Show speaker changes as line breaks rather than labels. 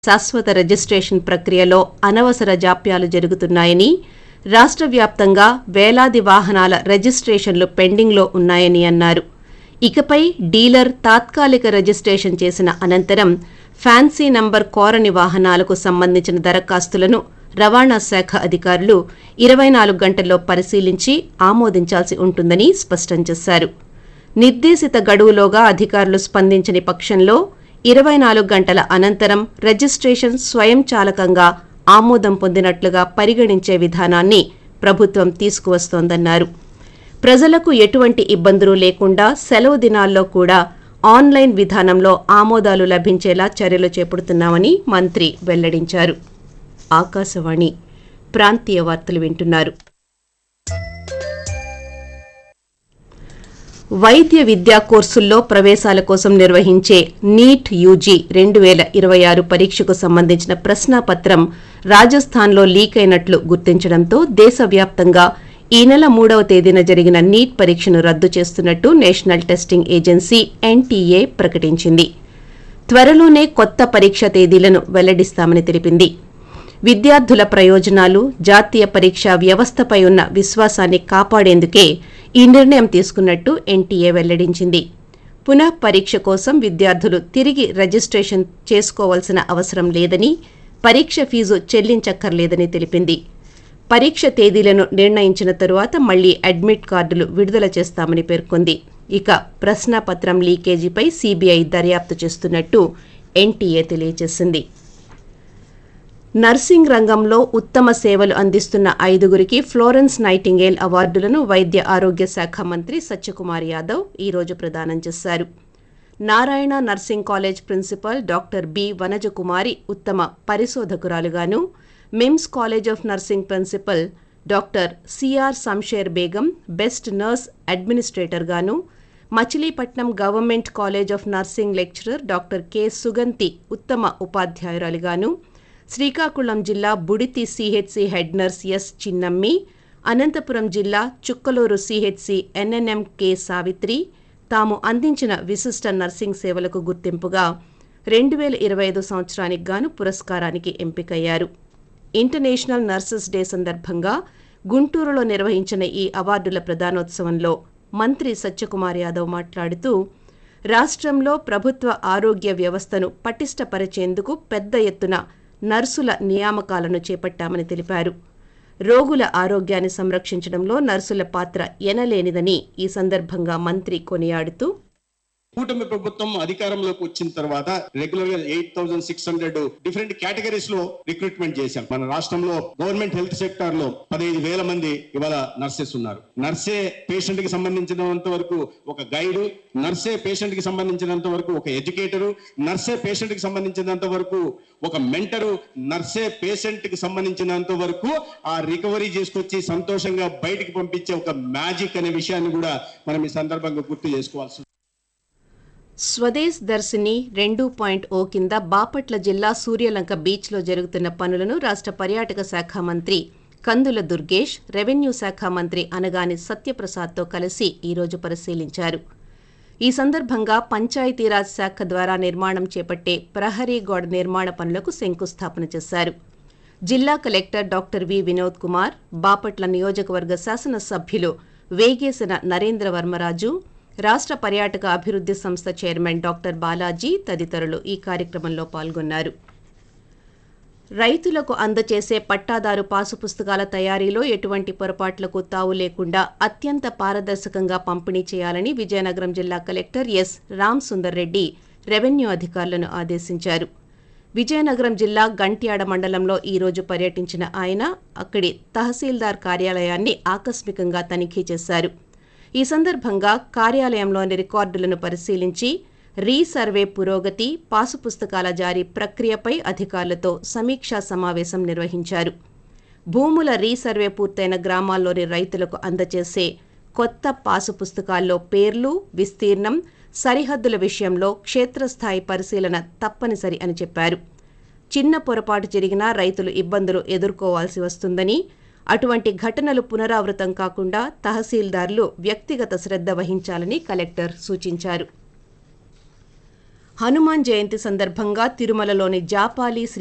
శాశ్వత రిజిస్ట్రేషన్ ప్రక్రియలో అనవసర జాప్యాలు జరుగుతున్నాయని రాష్ట్ర వ్యాప్తంగా వేలాది వాహనాల రిజిస్ట్రేషన్లు పెండింగ్లో ఉన్నాయని అన్నారు ఇకపై డీలర్ తాత్కాలిక రిజిస్ట్రేషన్ చేసిన అనంతరం ఫ్యాన్సీ నంబర్ కోరని వాహనాలకు సంబంధించిన దరఖాస్తులను రవాణా శాఖ అధికారులు ఇరవై నాలుగు గంటల్లో పరిశీలించి ఆమోదించాల్సి ఉంటుందని స్పష్టం చేశారు నిర్దేశిత గడువులోగా అధికారులు స్పందించని పక్షంలో ఇరవై నాలుగు గంటల అనంతరం రిజిస్ట్రేషన్ స్వయంచాలకంగా ఆమోదం పొందినట్లుగా పరిగణించే విధానాన్ని ప్రభుత్వం తీసుకువస్తోందన్నారు ప్రజలకు ఎటువంటి ఇబ్బందులు లేకుండా సెలవు దినాల్లో కూడా ఆన్లైన్ విధానంలో ఆమోదాలు లభించేలా చర్యలు చేపడుతున్నామని మంత్రి వెల్లడించారు ఆకాశవాణి ప్రాంతీయ వార్తలు వింటున్నారు వైద్య విద్యా కోర్సుల్లో ప్రవేశాల కోసం నిర్వహించే నీట్ యూజీ రెండు వేల ఇరవై ఆరు పరీక్షకు సంబంధించిన ప్రశ్నాపత్రం రాజస్థాన్లో లీక్ అయినట్లు గుర్తించడంతో దేశవ్యాప్తంగా ఈ నెల మూడవ తేదీన జరిగిన నీట్ పరీక్షను రద్దు చేస్తున్నట్టు నేషనల్ టెస్టింగ్ ఏజెన్సీ ఎన్టీఏ ప్రకటించింది త్వరలోనే కొత్త పరీక్ష తేదీలను వెల్లడిస్తామని తెలిపింది విద్యార్థుల ప్రయోజనాలు జాతీయ పరీక్షా వ్యవస్థపై ఉన్న విశ్వాసాన్ని కాపాడేందుకే ఈ నిర్ణయం తీసుకున్నట్టు ఎన్టీఏ వెల్లడించింది పునః పరీక్ష కోసం విద్యార్థులు తిరిగి రిజిస్ట్రేషన్ చేసుకోవాల్సిన అవసరం లేదని పరీక్ష ఫీజు చెల్లించక్కర్లేదని తెలిపింది పరీక్ష తేదీలను నిర్ణయించిన తరువాత మళ్లీ అడ్మిట్ కార్డులు విడుదల చేస్తామని పేర్కొంది ఇక ప్రశ్నాపత్రం లీకేజీపై సీబీఐ దర్యాప్తు చేస్తున్నట్టు ఎన్టీఏ తెలియజేసింది నర్సింగ్ రంగంలో ఉత్తమ సేవలు అందిస్తున్న ఐదుగురికి ఫ్లోరెన్స్ నైటింగేల్ అవార్డులను వైద్య ఆరోగ్య శాఖ మంత్రి సత్యకుమార్ యాదవ్ ఈ రోజు ప్రదానం చేశారు Narayana nursing college principal doctor B Vanajakumari ఉత్తమ పరిశోధకురాలుగాను MIMS college of nursing principal doctor C R Samsher Begum best nurse అడ్మినిస్ట్రేటర్గాను Machilipatnam government college of nursing lecturer doctor K Suganthi ఉత్తమ ఉపాధ్యాయురాలిగాను శ్రీకాకుళం జిల్లా Buditi CHC head nurse S Chinnammi Anantapur జిల్లా Chukkaluru CHC ANM K Savitri తాము అందించిన విశిష్ట నర్సింగ్ సేవలకు గుర్తింపుగా రెండు వేల ఇరవై ఐదు సంవత్సరానికి గాను పురస్కారానికి ఎంపికయ్యారు ఇంటర్నేషనల్ నర్సెస్ డే సందర్భంగా గుంటూరులో నిర్వహించిన ఈ అవార్డుల ప్రదానోత్సవంలో మంత్రి సత్యకుమార్ యాదవ్ మాట్లాడుతూ రాష్ట్రంలో ప్రభుత్వ ఆరోగ్య వ్యవస్థను పటిష్టపరిచేందుకు పెద్ద ఎత్తున నర్సుల నియామకాలను చేపట్టామని తెలిపారు రోగుల ఆరోగ్యాన్ని సంరక్షించడంలో నర్సుల పాత్ర ఎనలేనిదని ఈ సందర్భంగా మంత్రి కొనియాడుతూ
కూటమి ప్రభుత్వం అధికారంలోకి వచ్చిన తర్వాత రెగ్యులర్ గా eight thousand six hundred different categories లో రిక్రూట్మెంట్ చేశాం మన రాష్ట్రంలో గవర్నమెంట్ హెల్త్ సెక్టార్ లో పదహైదు వేల మంది ఇవాళ నర్సెస్ ఉన్నారు నర్సే పేషెంట్ కి సంబంధించినంత వరకు ఒక గైడ్ నర్సే పేషెంట్ కి సంబంధించినంత వరకు ఒక ఎడ్యుకేటరు నర్సే పేషెంట్ కి సంబంధించినంత వరకు ఒక మెంటరు నర్సే పేషెంట్ కి సంబంధించినంత వరకు ఆ రికవరీ చేసుకొచ్చి సంతోషంగా బయటికి పంపించే ఒక మ్యాజిక్ అనే విషయాన్ని కూడా మనం ఈ సందర్భంగా గుర్తు చేసుకోవాల్సి ఉంది.
స్వదేశ్ దర్శిని రెండు పాయింట్ ఓ కింద బాపట్ల జిల్లా సూర్యలంక బీచ్లో జరుగుతున్న పనులను రాష్ట్ర పర్యాటక శాఖ మంత్రి కందుల దుర్గేష్ రెవెన్యూ శాఖ మంత్రి అనగాని సత్యప్రసాద్తో కలిసి ఈరోజు పరిశీలించారు ఈ సందర్భంగా పంచాయతీరాజ్ శాఖ ద్వారా నిర్మాణం చేపట్టే ప్రహరీ గోడ నిర్మాణ పనులకు శంకుస్థాపన చేశారు జిల్లా collector doctor V Vinod Kumar Bapatla నియోజకవర్గ శాసనసభ్యులు వేగేసిన నరేంద్ర వర్మరాజు రాష్ట్ర పర్యాటక అభివృద్ధి సంస్థ చైర్మన్ డాక్టర్ బాలాజీ తదితరులు ఈ కార్యక్రమంలో పాల్గొన్నారు రైతులకు అందచేసే పట్టాదారు పాసు పుస్తకాల తయారీలో ఎటువంటి పొరపాట్లకు తావు లేకుండా అత్యంత పారదర్శకంగా పంపిణీ చేయాలని విజయనగరం జిల్లా collector S Ram Sundar Reddy revenue అధికారులను ఆదేశించారు విజయనగరం జిల్లా గంట్యాడ మండలంలో ఈ రోజు పర్యటించిన ఆయన అక్కడి తహసీల్దార్ కార్యాలయాన్ని ఆకస్మికంగా తనిఖీ చేశారు ఈ సందర్భంగా కార్యాలయంలోని రికార్డులను పరిశీలించి రీసర్వే పురోగతి పాసు పుస్తకాల జారీ ప్రక్రియపై అధికారులతో సమీక్షా సమావేశం నిర్వహించారు భూముల రీసర్వే పూర్తయిన గ్రామాల్లోని రైతులకు అందజేసే కొత్త పాసు పుస్తకాల్లో పేర్లు విస్తీర్ణం సరిహద్దుల విషయంలో క్షేత్రస్థాయి పరిశీలన తప్పనిసరి అని చెప్పారు చిన్న పొరపాటు జరిగినా రైతులు ఇబ్బందులు ఎదుర్కోవాల్సి వస్తుందని అటువంటి ఘటనలు పునరావృతం కాకుండా తహసీల్దార్లు వ్యక్తిగత శ్రద్ధ వహించాలని కలెక్టర్ సూచించారు హనుమాన్ జయంతి సందర్భంగా తిరుమలలోని జాపాలి శ్రీ